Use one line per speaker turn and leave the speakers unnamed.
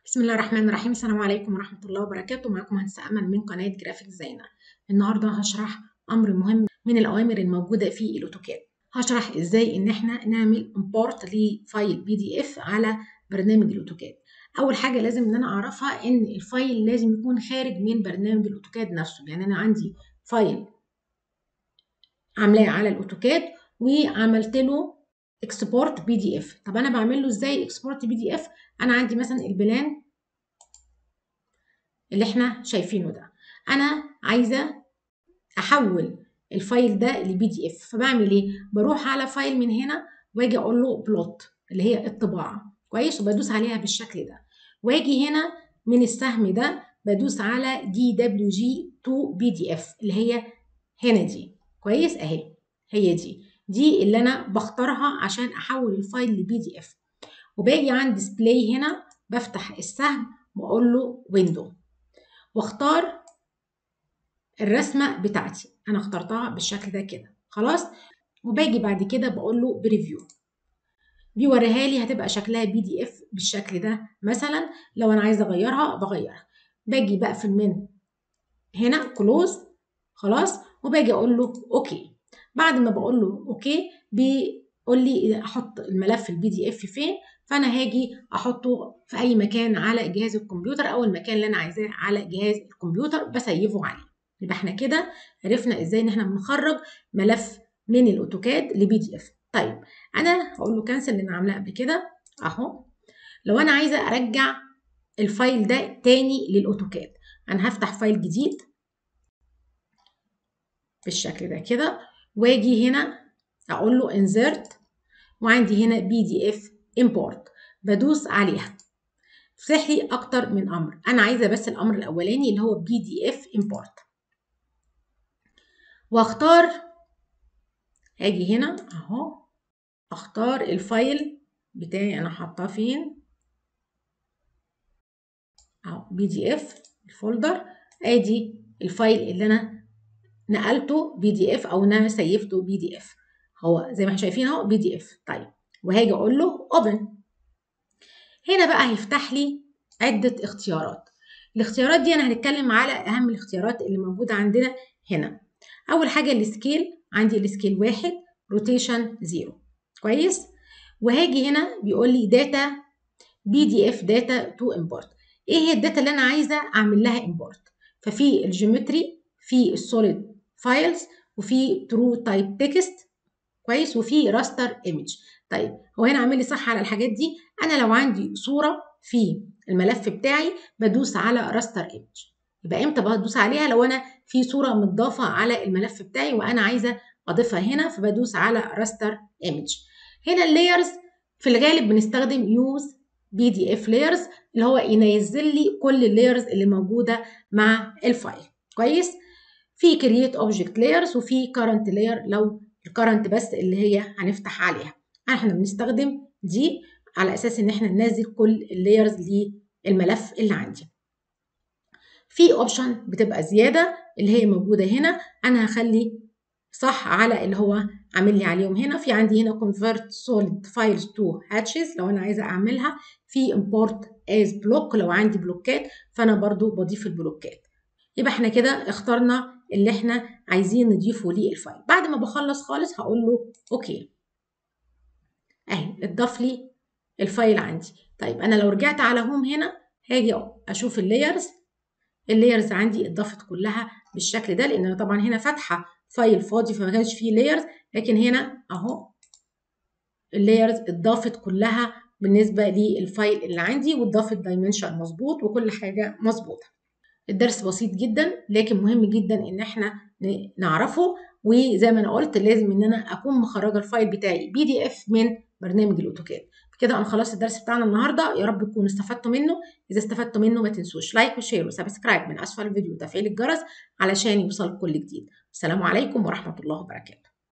بسم الله الرحمن الرحيم السلام عليكم ورحمة الله وبركاته معكم مهندسة أمل من قناة جرافيك زينة النهاردة هشرح أمر مهم من الأوامر الموجودة في الأوتوكاد هشرح إزاي إن إحنا نعمل import لفايل بي دي إف على برنامج الأوتوكاد أول حاجة لازم إن أنا أعرفها إن الفايل لازم يكون خارج من برنامج الأوتوكاد نفسه يعني أنا عندي فايل عاملاه على الأوتوكاد وعملت له اكسبورت بي دي اف طب انا بعمل له ازاي اكسبورت بي دي اف انا عندي مثلا البلان اللي احنا شايفينه ده انا عايزه احول الفايل ده لبي دي اف فبعمل ايه بروح على فايل من هنا واجي اقول له بلوت اللي هي الطباعه كويس وبدوس عليها بالشكل ده واجي هنا من السهم ده بدوس على دي دبليو جي تو بي دي اف اللي هي هنا دي كويس اهي هي دي دي اللي انا بختارها عشان احول الفايل لبي دي اف وباجي عند ديسبلاي هنا بفتح السهم واقول له ويندو واختار الرسمه بتاعتي انا اخترتها بالشكل ده كده خلاص وباجي بعد كده بقول له بريفيو بيوريها لي هتبقى شكلها بي دي اف بالشكل ده مثلا لو انا عايزه اغيرها بغيرها باجي بقفل من هنا كلوز خلاص وباجي اقول له اوكي بعد ما بقول له اوكي بيقول لي احط الملف البي دي اف فين فانا هاجي احطه في اي مكان على جهاز الكمبيوتر او المكان اللي انا عايزاه على جهاز الكمبيوتر بسيفه عليه يبقى احنا كده عرفنا ازاي ان احنا بنخرج ملف من الاوتوكاد لبي دي اف طيب انا هقول له كانسل اللي انا عاملاه قبل كده اهو لو انا عايزه ارجع الفايل ده تاني للاوتوكاد انا هفتح فايل جديد بالشكل ده كده واجي هنا اقول له insert وعندي هنا بي دي اف import بدوس عليها فتح لي اكتر من امر انا عايزه بس الامر الاولاني اللي هو بي دي اف import واختار اجي هنا اهو اختار الفايل بتاعي انا حاطاه فين اهو بي دي اف الفولدر ادي الفايل اللي انا نقلته بي دي اف او انا سيفته بي دي اف هو زي ما احنا شايفين اهو بي دي اف طيب وهاجي اقول له اوبن هنا بقى هيفتح لي عده اختيارات الاختيارات دي انا هنتكلم على اهم الاختيارات اللي موجوده عندنا هنا اول حاجه السكيل عندي السكيل واحد روتيشن زيرو كويس وهاجي هنا بيقول لي داتا بي دي اف داتا تو امبورت ايه هي الداتا اللي انا عايزه اعمل لها امبورت ففي الجيومتري في السوليد فايلز وفي ترو تايب تكست كويس وفي راستر ايمج طيب هو هنا عامل لي صح على الحاجات دي انا لو عندي صوره في الملف بتاعي بدوس على راستر ايمج يبقى امتى بدوس عليها لو انا في صوره متضافه على الملف بتاعي وانا عايزه اضيفها هنا فبدوس على راستر ايمج هنا اللايرز في الغالب بنستخدم يوز بي دي اف لايرز اللي هو ينزل لي كل اللايرز اللي موجوده مع الفايل كويس في كرييت اوبجكت لايرز وفي كارنت لاير لو الكارنت بس اللي هي هنفتح عليها احنا بنستخدم دي على اساس ان احنا ننزل كل اللايرز للملف اللي عندي في اوبشن بتبقى زياده اللي هي موجوده هنا انا هخلي صح على اللي هو عامل لي عليهم هنا في عندي هنا convert solid files to hatches لو انا عايزه اعملها في import as block لو عندي بلوكات فانا برضو بضيف البلوكات يبقى احنا كده اخترنا اللي احنا عايزين نضيفه للفايل بعد ما بخلص خالص هقول له اوكي اهي اتضاف لي الفايل عندي طيب انا لو رجعت على هوم هنا هاجي اشوف اللايرز اللايرز عندي اتضافت كلها بالشكل ده لان انا طبعا هنا فاتحه فايل فاضي فما كانش فيه لايرز لكن هنا اهو اللايرز اتضافت كلها بالنسبه للفايل اللي عندي واتضافت دايمنشن مظبوط وكل حاجه مظبوطه الدرس بسيط جدا لكن مهم جدا ان احنا نعرفه وزي ما انا قلت لازم ان انا اكون مخرجه الفايل بتاعي بي دي اف من برنامج الاوتوكاد كده انا خلصت الدرس بتاعنا النهارده يا رب تكونوا استفدتوا منه اذا استفدتوا منه ما تنسوش لايك وشير وسبسكرايب من اسفل الفيديو وتفعيل الجرس علشان يوصل كل جديد السلام عليكم ورحمه الله وبركاته